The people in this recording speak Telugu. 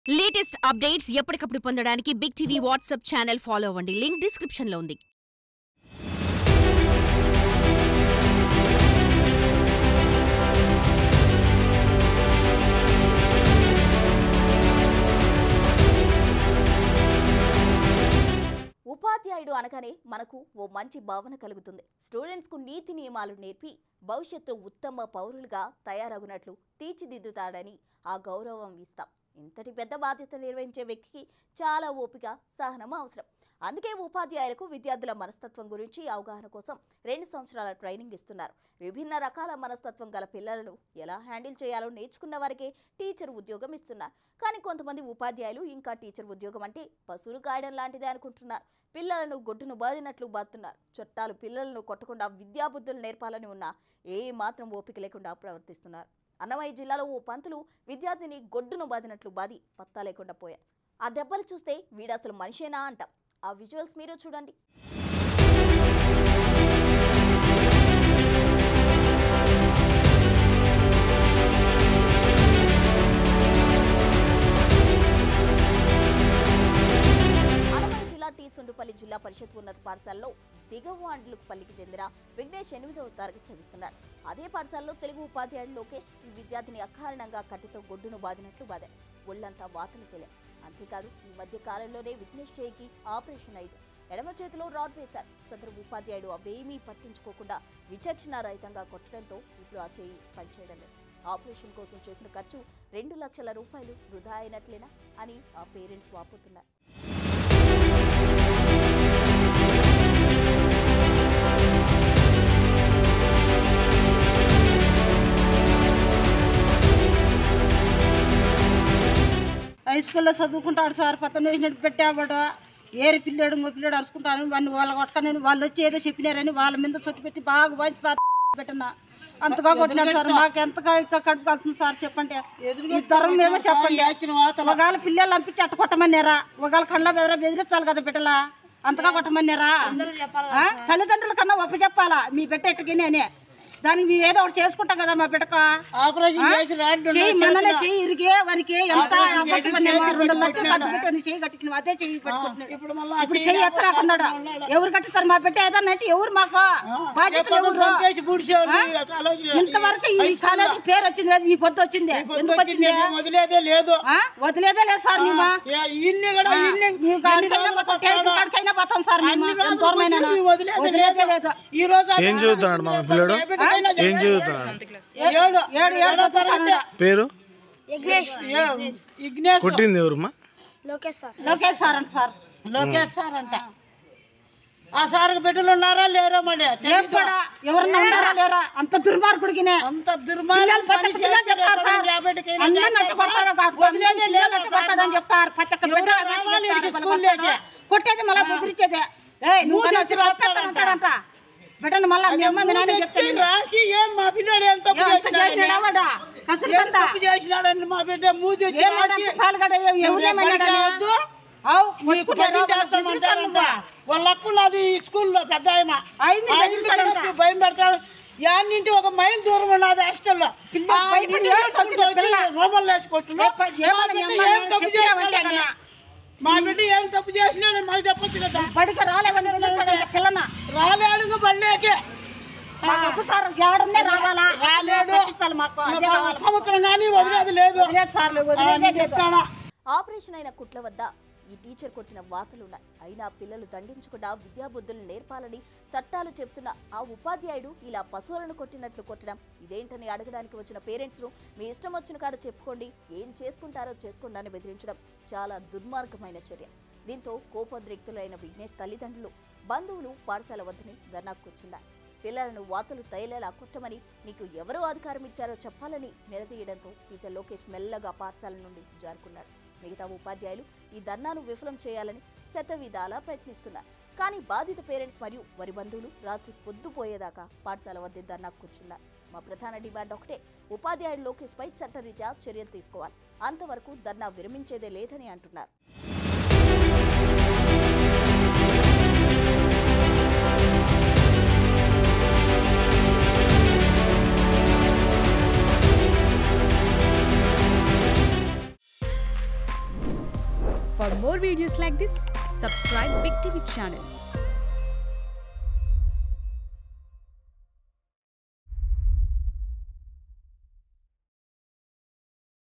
లేటెస్ట్ అప్డేట్స్ ఎప్పటికప్పుడు పొందడానికి big TV WhatsApp channel follow అవ్వండి లింక్ డిస్క్రిప్షన్ లో ఉంది ఉపాధ్యాయుడు అనగానే మనకు ఓ మంచి భావన కలుగుతుంది స్టూడెంట్స్కు నీతి నియమాలు నేర్పి భవిష్యత్తు ఉత్తమ పౌరులుగా తయారగునట్లు తీర్చిదిద్దుతాడని ఆ గౌరవం ఇస్తాం ఇంతటి పెద్ద బాధ్యత నిర్వహించే వ్యక్తికి చాలా ఓపిక సహనం అవసరం అందుకే ఉపాధ్యాయులకు విద్యార్థుల మనస్తత్వం గురించి అవగాహన కోసం రెండు సంవత్సరాల ట్రైనింగ్ ఇస్తున్నారు విభిన్న రకాల మనస్తత్వం గల పిల్లలను ఎలా హ్యాండిల్ చేయాలో నేర్చుకున్న వారికే టీచర్ ఉద్యోగం ఇస్తున్నారు కానీ కొంతమంది ఉపాధ్యాయులు ఇంకా టీచర్ ఉద్యోగం అంటే పశువులు కాయడం లాంటిదే అనుకుంటున్నారు పిల్లలను గొడ్డును బాదినట్లు బాతున్నారు చట్టాలు పిల్లలను కొట్టకుండా విద్యాబుద్ధులు నేర్పాలని ఉన్నా ఏ మాత్రం ఓపిక లేకుండా ప్రవర్తిస్తున్నారు అన్నమయ్య జిల్లాలో ఓ పంతులు విద్యార్థిని గొడ్డును బాదినట్లు బాది పత్తా లేకుండా పోయారు ఆ దెబ్బలు చూస్తే వీడు అసలు మనిషేనా అంటాం ఆ విజువల్స్ మీరు చూడండి అన్నమయ్య జిల్లా టీ సుండుపల్లి జిల్లా పరిషత్ ఉన్నత పాఠశాలలో దిగవాండ్లుపల్లికి చెందిన విఘ్నేష్ ఎనిమిదవ తరగతి చదువుతున్నారు అదే పాఠశాలలో తెలుగు ఉపాధ్యాయుడు లోకేష్ ఈ విద్యార్థిని అకారణంగా కట్టెతో గొడ్డును బాదినట్లు బాదారు ఒళ్ళంతా వాతలు తెలియ అంతేకాదు ఈ మధ్య కాలంలోనే విఘ్నేష్ చేయికి ఆపరేషన్ అయింది ఎడమ చేతిలో రాడ్ వేశారు సదరు ఉపాధ్యాయుడు అవేమీ పట్టించుకోకుండా విచక్షణ రహితంగా కొట్టడంతో ఇప్పుడు ఆ చేయి పనిచేయడం లేదు ఆపరేషన్ కోసం చేసిన ఖర్చు రెండు లక్షల రూపాయలు వృధా అయినట్లేనా అని ఆ పేరెంట్స్ వాపోతున్నారు హై స్కూల్లో చదువుకుంటాడు సార్ పక్కన వేసినట్టు పెట్టాబడు ఏరి పిల్లాడు ఇంకో పిల్లాడు అరుచుకుంటాను వాడిని వాళ్ళ కొట్టకనేది వాళ్ళు వచ్చి ఏదో చెప్పినారని వాళ్ళ మీద చుట్టు పెట్టి బాగా వాచి పెట్టిన అంతగా కొట్టినాడు సార్ మాకు ఎంతగా ఇంకా కడుపు కలుతుంది సార్ చెప్పండి ఇద్దరం మేమో చెప్పండి ఒకవేళ పిల్లలు పంపించి అట్ట కొట్టమన్నారా ఒకవేళ కండ్ల బెదర బెదిరించాలి కదా బిడ్డలా అంతగా కొట్టమన్నారా ఆ? తల్లిదండ్రుల కన్నా ఒప్పి చెప్పాలా మీ బిడ్డ ఎట్టుకుని అని దానికి మేము ఏదో ఒకటి చేసుకుంటాం కదా మా బిడ్డకు ఆపరేషన్ చేసి రాడ్ చెయ్యి మననే చెయ్యి ఇరిగే వానికి ఎంత అప్పచెప్పనేమో రెండు లక్షలు ఖర్చు పెట్టి వానికి చెయ్యి కట్టించిన అదే చెయ్యి పెట్టుకుంటున్నాడు ఇప్పుడు మళ్ళా ఇప్పుడు చెయ్యి ఎత్తరాకున్నాడు ఎవరు కట్టిస్తారు మా బిడ్డ ఏదన్నా అంటే ఎవరు మాకు బాధ్యతలు ఎవరు చంపేసి పూడ్చేవాళ్ళు ఆలోచన ఇంతవరకు ఈ కాలేజీ పేరు వచ్చింది కదా, ఈ పొద్దు వచ్చింది ఎందుకు వచ్చింది మేము వదిలేదే లేదు ఆ? వదిలేదే లేదు సార్ మేము ఏ, ఇన్ని కూడా ఇన్ని మేము కాడికైనా పోతాం, స్టేషన్ కాడికైనా పోతాం సార్ మేము ఎంత దూరమైనా వదిలేదే లేదు ఈ రోజు ఏం చదువుతున్నాడు మా పిల్లడు ఏం చదువుతున్నాడు ఏడు ఏడు ఏడో తరగతి పేరు ఇగ్నేష్ కొట్టింది ఎవరమ్మా లోకేష్ సార్ అంట సార్ లోకేష్ సార్ అంట ఆ సార్ బిడ్డలు ఉన్నారా లేరా మరి ఏం కూడా ఎవరన్నా ఉన్నారా లేరా అంత దుర్మార్గుడికినే అంత పిల్లలు దుర్మార్గం ప్రతి ఒక్క పిల్లలు చెప్తారు సార్ అందరిని అట్ట కొడతాడు కాదు. వదిలేదే లేదు పిల్లలు అట్ట కొడతాడని చెప్తారు ప్రతి ఒక్క బిడ్డ ఎవరో రావాలి ఈడికి స్కూల్లోకి. కొట్టేది మళ్ళీ బెదిరించేదే ఏయ్ నువ్వు కానీ వచ్చి చంపేస్తానంటాడంట బిడ్డను మళ్ళీ మీ అమ్మ మీ నాన్న చెప్తాను రాసి ఏం మా పిల్లడు ఏం తప్పు చేసినాడని? కసులు ఏం తప్పు చేసినాడని మా బిడ్డ మూతి వచ్చి రాసి ఎవరేమన్నాడు వద్దు. నీ కొట్టింటి వేస్తామంటారంట. వాళ్ళ అక్కులు అది స్కూల్లో పెద్ద ఆయమ ఆయన్ని ఆయన బెదిరిస్తాడంట. పిల్లలకు భయం పెడతాడు యాన్నింటి ఒక మైల్ దూరం ఉన్నది హాస్టల్లో పిల్ల భయపడి ఏడుస్తుంది పిల్ల. రోమన్ లేచుకుంటున్నా ఏ ప- ఏమన్నా మీ అమ్మ నాన్న చెప్పావంటే కదా. మా బిడ్డ ఏం తప్పు చేసినాడని మాకు చెప్పొచ్చు కదా బడికి రాలేవని బెదిరించాడంట పిల్లన రాలేడుగా బళ్ళేకే మాకు వద్దు సార్ ఎవడన్నే రావాలా రాలేడు. తెప్పించాలి మాకు అదే ఒక కావాలి. సంవత్సరం కానీ వదిలేదు లేదు వదిలేదు సార్ ఆ, వదిలేదు నేను చెప్తానా ఆపరేషన్ అయిన కుట్ల వద్ద ఈ టీచర్ కొట్టిన వాతలున్నాయి అయినా పిల్లలు దండించకుండా విద్యాబుద్ధులు నేర్పాలని చట్టాలు చెప్తున్న ఆ ఉపాధ్యాయుడు ఇలా పశువులను కొట్టినట్లు కొట్టడం ఇదేంటని అడగడానికి వచ్చిన పేరెంట్స్ను మీ ఇష్టం వచ్చిన కాడ చెప్పుకోండి ఏం చేసుకుంటారో చేసుకోండి అని బెదిరించడం చాలా దుర్మార్గమైన చర్య దీంతో కోపోద్రిక్తులైన విఘ్నేష్ తల్లిదండ్రులు బంధువులు పాఠశాల వద్దని ధర్నా కూర్చున్నారు పిల్లలను వాతలు తైలేలా కొట్టమని నీకు ఎవరో అధికారం ఇచ్చారో చెప్పాలని నిలదీయడంతో టీచర్ లోకేష్ మెల్లగా పాఠశాల నుండి జారుకున్నాడు మిగతా ఉపాధ్యాయులు ఈ ధర్నాను విఫలం చేయాలని శతవిధాలా ప్రయత్నిస్తున్నారు కానీ బాధిత పేరెంట్స్ మరియు వారి బంధువులు రాత్రి పొద్దుపోయేదాకా పాఠశాల వద్ద ధర్నా కూర్చున్నారు మా ప్రధాన డిమాండ్ ఒకటే ఉపాధ్యాయుడు లోకేష్ పై చట్టరీత్యా చర్యలు తీసుకోవాలి అంతవరకు ధర్నా విరమించేదే లేదని అంటున్నారు For more videos like this, subscribe Big TV channel.